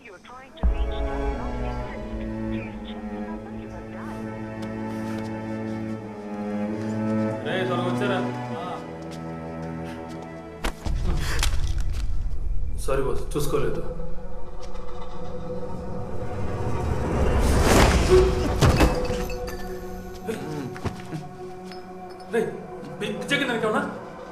you are trying to reach does not exist. Please check the number you have dialed. రే త్వరగా వచ్చారా sorry boss చూసుకోలేదు రే పిచ్చకి నరికేమన్నా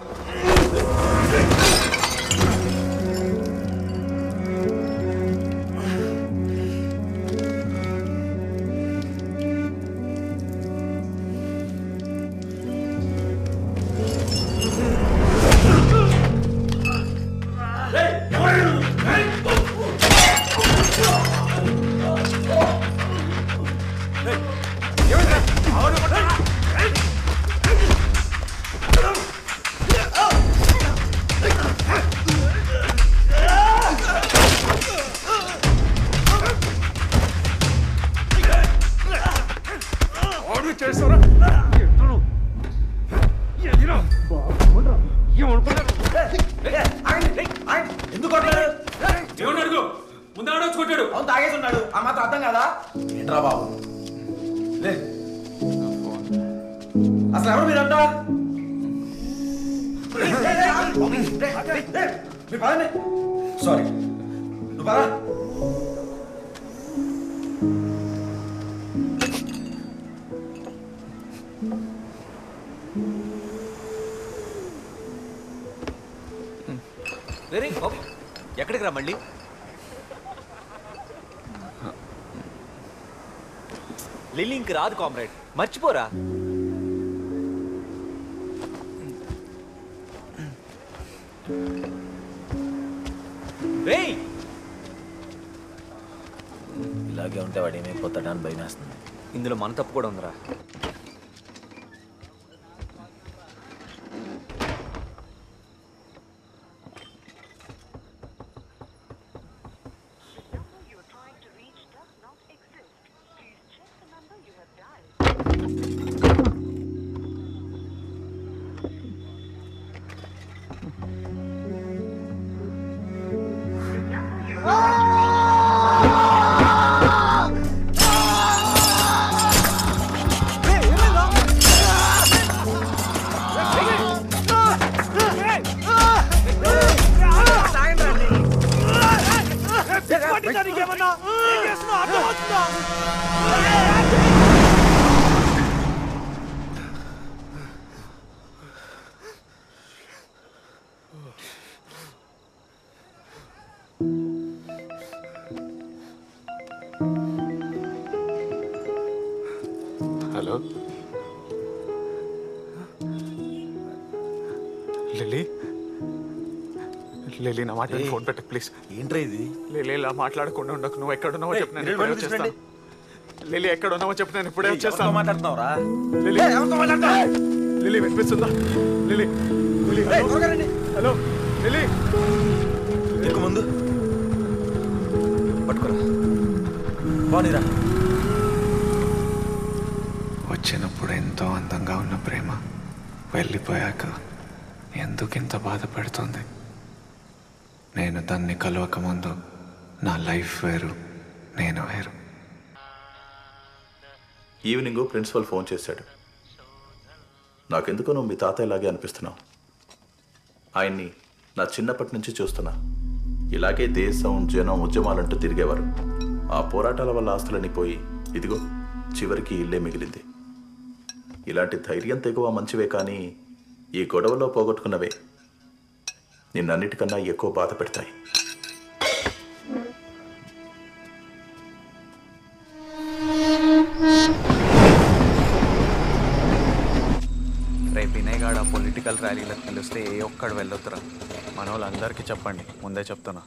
ఎందుకు కొట్టాడు ఏమన్నా అడుగు ముందు ఆడొచ్చు కొట్టాడు అవును తాగేసి ఉన్నాడు ఆ మాత్రం అర్థం కదా ఏంట్రా బాబు లే అసలు ఎవరు మీరంతా మీరు పదండి సారీ నువ్వు పదా వేరే బాబీ ఎక్కడికి రా మళ్ళీ లిల్లీ ఇంక రాదు కామ్రేడ్ మర్చిపోరా రేయ్ ఇలాగే ఉంటే వాడు ఏమైపోతాడా అని భయం వేస్తుంది ఇందులో మన తప్పు కూడా ఉందిరా The number you are trying to reach does not exist. Please check the number you have dialed. The number you are trying to reach hello Lilly Lilly నా మాట ఫోన్ పెట్ట ప్లీజ్ ఏంట్రా ఇది లిల్లీ ఇలా మాట్లాడకుండా ఉండకు నువ్వు ఎక్కడ ఉన్నావో ఏయ్, చెప్పు నేను మీరు ఇప్పుడే వెళ్ళి వచ్చేస్తాను లిల్లీ ఎక్కడ ఉన్నావో చెప్పు నేను ఇప్పుడే ఎవరితో వచ్చేస్తాను మాట్లాడుతున్నావురా లిల్లీ ఏయ్, ఎవరితో మాట్లాడుతున్నావు లిల్లీ వినిపిస్తుందా లిల్లీ లిల్లీ ఏయ్, హలో త్వరగా రండి. హలో లిల్లీ ఎక్కు ముందు పట్టుకోరా బాగుందిరా వచ్చినప్పుడు ఎంతో అందంగా ఉన్న ప్రేమ వెళ్ళిపోయాక ఎందుకు ఇంత బాధ పెడుతుంది నేను దాన్ని కలవక ముందు నా లైఫ్ వేరు నేను వేరు ఈవినింగ్ ప్రిన్సిపల్ ఫోన్ చేశాడు నాకెందుకో నువ్వు మీ తాతయ్యలాగే అనిపిస్తున్నావు ఆయన్ని నా చిన్నప్పటి నుంచి చూస్తున్నా ఇలాగే దేశం జనం ఉద్యమాలంటూ తిరిగేవారు ఆ పోరాటాల వల్ల ఆస్తులన్నీ పోయి ఇదిగో చివరికి ఇల్లే మిగిలింది ఇలాంటి ధైర్యం తెగువ మంచివే కానీ ఈ గొడవలో పోగొట్టుకున్నవే నిన్నన్నిటికన్నా ఎక్కువ బాధ పెడతాయి రేపు వినయగాడ పొలిటికల్ ర్యాలీలకు పిలిస్తే ఏ ఒక్కడు వెళ్ళొద్దురా మన వాళ్ళందరికీ చెప్పండి ముందే చెప్తున్నా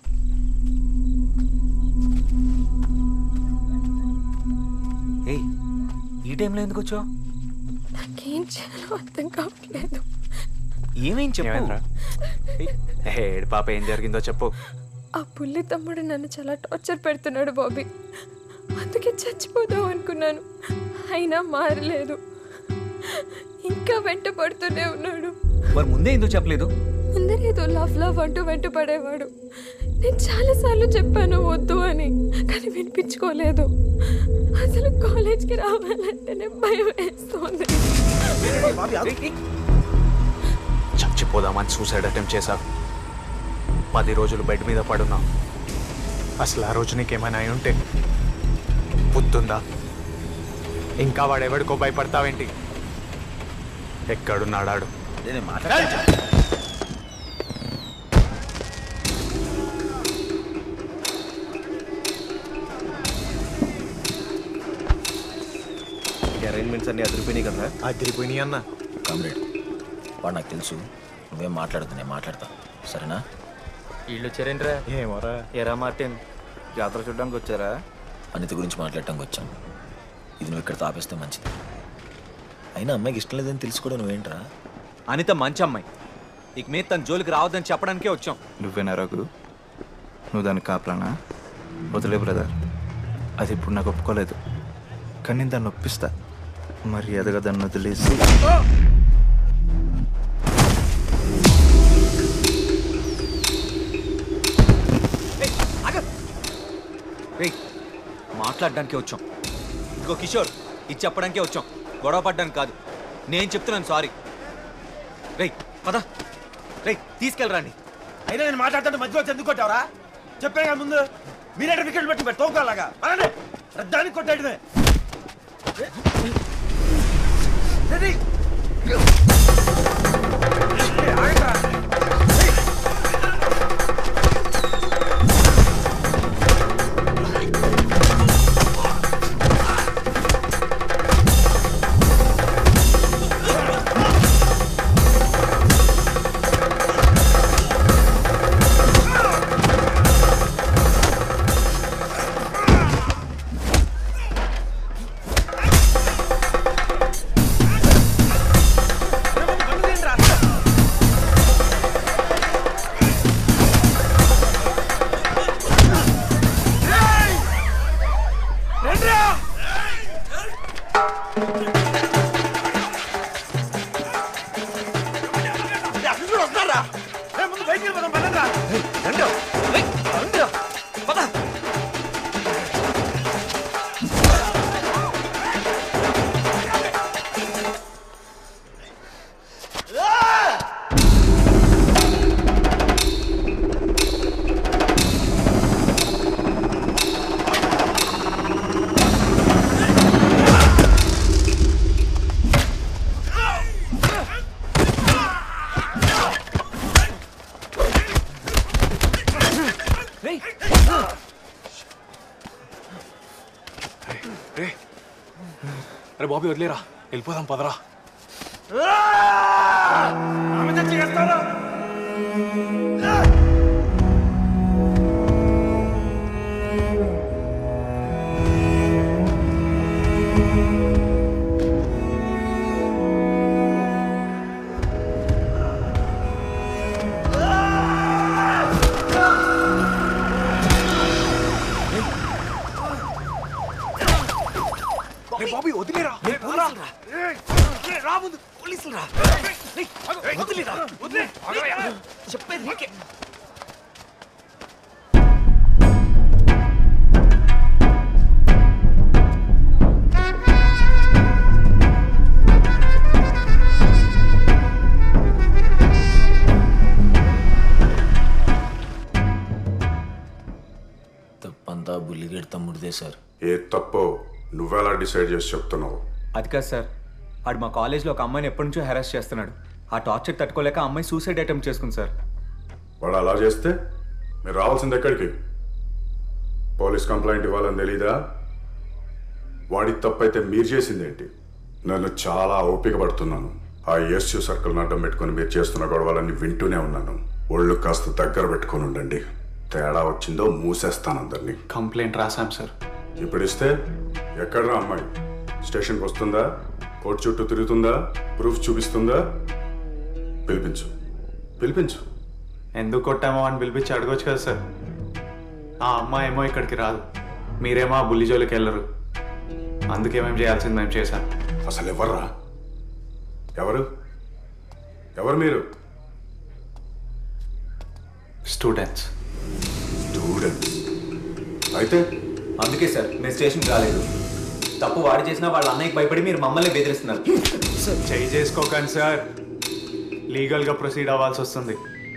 ఏయ్ ఈ టైంలో ఎందుకు వచ్చావు నాకేం చేయాలో అర్థం కావట్లేదు ఏమేం చెప్పు ఏమైందిరా? ఏడు పాప ఏం జరిగిందో చెప్పు ఆ పుల్లి తమ్ముడు నన్ను చాలా టార్చర్ పెడుతున్నాడు బాబీ అందుకే చచ్చిపోదాం అనుకున్నాను అయినా మారలేదు ఇంకా వెంట పడుతూనే ఉన్నాడు మరి ముందే ఎందుకు చెప్పలేదు అందరూ ఏదో లవ్ లవ్ అంటూ వెంట పడేవాడు నేను చాలాసార్లు చెప్పాను వద్దు అని కానీ వినిపించుకోలేదు అసలు కాలేజ్కి రావాలంటేనే భయం వేస్తుంది చచ్చిపోదామని సూసైడ్ అటెంప్ట్ చేశావు పది రోజులు బెడ్ మీద పడున్నావు అసలు ఆ రోజు నీకేమైనా అయి ఉంటే బుద్ధుందా ఇంకా వాడెవడికో భయపడతావేంటి ఎక్కడున్నాడాడు నేను మాట్లాడాలి అరేంజ్మెంట్స్ అన్ని అదిరిపోయినాయి కదా అదిరిపోయినాయి అన్న కామ్రేడ్ వాడు నాకు తెలుసు నువ్వేం మాట్లాడద్దు నేను మాట్లాడతా సరేనా వీళ్ళు వచ్చారేంట్రా ఏమోరా ఎరా మార్టిన్ జాతర చూడడానికి వచ్చారా అనిత గురించి మాట్లాడటానికి వచ్చాం ఇది నువ్వు ఇక్కడ తాపేస్తే మంచిది అయినా అమ్మాయికి ఇష్టం లేదని తెలుసుకోవడం నువ్వేంట్రా అనిత మంచి అమ్మాయి ఇక మీద తన జోలికి రావద్దని చెప్పడానికే వచ్చాం నువ్వేనా రఘు నువ్వు దానికి కాపలానా వదిలే బ్రదర్ అది ఇప్పుడు నాకు ఒప్పుకోలేదు కానీ నేను దాన్ని ఒప్పిస్తా మరి ఎదగా దాన్ని వదిలేసి రేయ్ మాట్లాడడానికి వచ్చాం ఇదిగో కిషోర్ ఇది చెప్పడానికే వచ్చాం గొడవ పడ్డానికి కాదు నేను చెప్తున్నాను సారీ రేయ్ పద రేయ్ తీసుకెళ్ళరండి అయినా నేను మాట్లాడుతుంటే మధ్యలో వచ్చి ఎందుకు కొట్టావరా చెప్పాను కదా ముందు మీరే వికెట్ పెట్టి పెట్టి తోకాలాగా అలానే రద్దానికి కొట్టాడు ముందు బయటికి వెళ్ళిపోదాం పదండ్రా. అరే బాబీ వదిలేరా వెళ్ళిపోదాం పదరా ఆమె తెచ్చి చేస్తావా? బాబీ వదిలేరా రా ముందు పోలీసులు రా వదిలేరా వదిలే చెప్పేది నీకే తప్పంతా బుల్లిగేడు తమ్ముడిదే సార్ ఏ తప్పో నువ్వెలా డిసైడ్ చేసి చెప్తున్నావు అది కాదు సార్ ఆడు మా కాలేజ్లో ఒక అమ్మాయిని ఎప్పటి నుంచో హెరాస్ చేస్తున్నాడు ఆ టార్చర్ తట్టుకోలేక ఆ అమ్మాయి సూసైడ్ అటెంప్ట్ చేసుకుంది సార్ వాడు అలా చేస్తే మీరు రావాల్సింది ఎక్కడికి పోలీస్ కంప్లైంట్ ఇవ్వాలని తెలీదా వాడి తప్పైతే మీరు చేసిందేంటి నన్ను చాలా ఓపిక పడుతున్నాను ఆ ఎస్యూ సర్కిల్ని అడ్డం పెట్టుకొని మీరు చేస్తున్న గొడవలన్నీ వింటూనే ఉన్నాను ఒళ్ళు కాస్త దగ్గర పెట్టుకొని ఉండండి తేడా వచ్చిందో మూసేస్తాను అందరినీ కంప్లైంట్ రాశాం సార్ ఇప్పుడు ఇస్తే ఎక్కడరా అమ్మాయి స్టేషన్కి వస్తుందా కోర్టు చుట్టూ తిరుగుతుందా ప్రూఫ్ చూపిస్తుందా పిలిపించు పిలిపించు ఎందుకు కొట్టామో అని పిలిపించి అడగొచ్చు కదా సార్ ఆ అమ్మాయి ఏమో ఇక్కడికి రాదు మీరేమో ఆ బుల్లి జోలికి వెళ్ళరు అందుకే మేము చేయాల్సింది మేము చేశాం అసలు ఎవర్రా ఎవరు ఎవరు మీరు స్టూడెంట్స్ స్టూడెంట్ అయితే అందుకే సార్ మేము స్టేషన్కి రాలేదు తప్పు వాడు చేసినా వాళ్ళ అన్నయ్యకి భయపడి మీరు మమ్మల్ని బెదిరిస్తున్నారు చేయి చేసుకోకండి సార్ లీగల్గా ప్రొసీడ్ అవ్వాల్సి వస్తుంది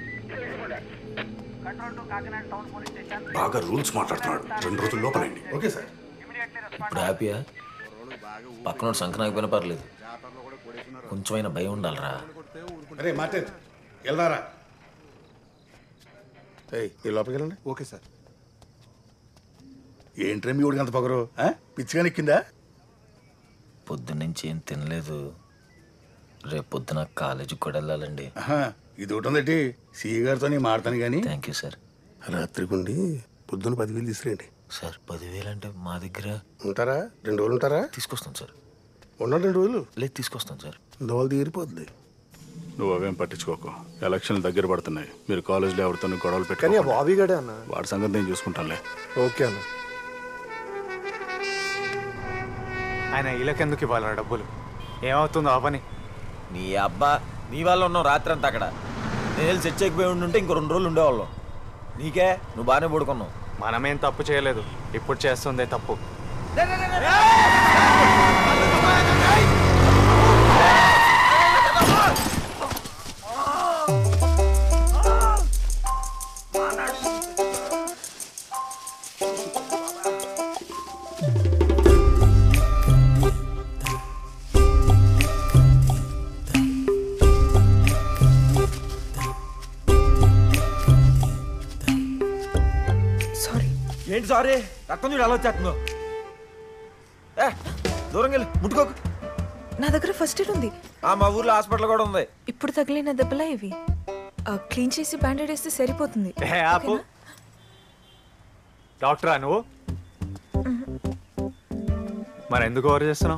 బాగా రూల్స్ మాట్లాడుతున్నాడు రెండు రోజుల లోపలండి ఓకే సార్ ఇప్పుడు హ్యాపీయా పక్కన సంకనాకపోయినా పర్లేదు కొంచెమైనా భయం ఉండాలిరా అరే మార్టిన్ వెళ్దారా ఏయ్ ఈ లోపలికి వెళ్ళండి ఓకే సార్ ఏంట్రా మీ ఊడికి అంత పొగరు ఆ? పిచ్చిగా నెక్కిందా పొద్దున్నుంచి ఏం తినలేదు రేపు పొద్దున కాలేజీకి కూడా వెళ్ళాలండి ఆహా, ఇది ఒకటి ఉందటి సిఈ గారితో నీ మాడతాను కానీ థ్యాంక్ యూ సార్ రాత్రికి ఉండి పొద్దున్న పదివేలు తీసుకురండి సార్ పదివేలు అంటే మా దగ్గర ఉంటారా రెండు రోజులు ఉంటారా తీసుకొస్తాం సార్ ఉన్నాడు రెండు రోజులు లేదు తీసుకొస్తాం సార్ దోవలు తీరిపోద్ది నువ్వు అవేం పట్టించుకోకు ఎలక్షన్లు దగ్గర పడుతున్నాయి మీరు కాలేజ్లో ఎవరితో గొడవలు కానీ ఆ పెట్టుకో బాబీ గడే అన్న వాడి సంగతి నేను చూసుకుంటానులే ఓకే అన్న ఆయన వీళ్ళకెందుకు ఇవ్వాలి డబ్బులు ఏమవుతుందో ఆ పని నీ అబ్బా నీ వల్ల ఉన్నావు రాత్రి అంతా అక్కడ నేను వెళ్ళి సెట్ చేయకపోయి ఉంటే ఇంకో రెండు రోజులు ఉండేవాళ్ళం నీకే నువ్వు బాగానే పడుకున్నావు మనమేం తప్పు చేయలేదు ఇప్పుడు చేస్తుందే తప్పు సారీ ఏంటి సారీ రక్తం చూడు ఎలా వచ్చేస్తుందో ఏ దూరంగా వెళ్ళి ముట్టుకోకు నా దగ్గర ఫస్ట్ ఎయిడ్ ఉంది ఆ, మా ఊర్లో హాస్పిటల్ కూడా ఉంది ఇప్పుడు తగిలిన దెబ్బలా ఇవి క్లీన్ చేసి బ్యాండేడ్ వేస్తే సరిపోతుంది ఏ ఆపు డాక్టరా నువ్వు మరి ఎందుకు ఓవర్ చేస్తున్నావు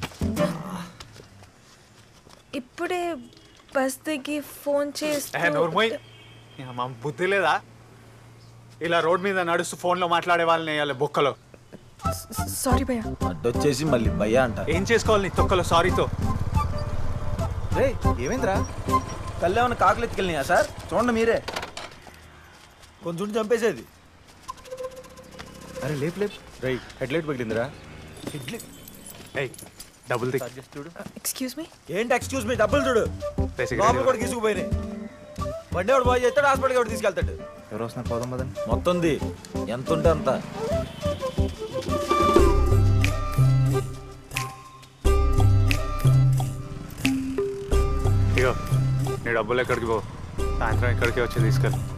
ఇప్పుడే బస్ దిగి ఫోన్ ఏ చేస్తూ నోర్మోయ్ మా బుద్ధి లేదా ఇలా రోడ్ మీద నడుస్తూ ఫోన్లో మాట్లాడే వాళ్ళని వేయాలి బొక్కలో సారీ భయ్యా అడ్డొచ్చేసి మళ్ళీ భయ్యా అంట ఏం చేసుకోవాలి నీ తొక్కలో సారీతో రే ఏమైందిరా కళ్ళు ఏమైనా కాకులు ఎత్తుకెళ్ళినాయా సార్ చూడండి మీరే కొంచెం ఉండి చంపేసేది అరే లేపు లేపు రై హెడ్లైట్ పగిలిందిరా ఏయ్ డబుల్ దిక్ ఎక్స్క్యూజ్ మీ ఏంటి ఎక్స్క్యూజ్ మీ డబ్బులు చూడు Basically, లోపల కూడా తీసుకుపోయినాయి బండి వాడు బాగా చేస్తాడు హాస్పిటల్కి ఎవడు తీసుకెళ్తాడు ఎవరు వస్తున్నారు పోదాం పదండి మొత్తంది ఎంత ఉంటే అంత ఇగో నీ డబ్బులు ఎక్కడికి పో సాయంత్రం ఇక్కడికి వచ్చి తీసుకెళ్ళి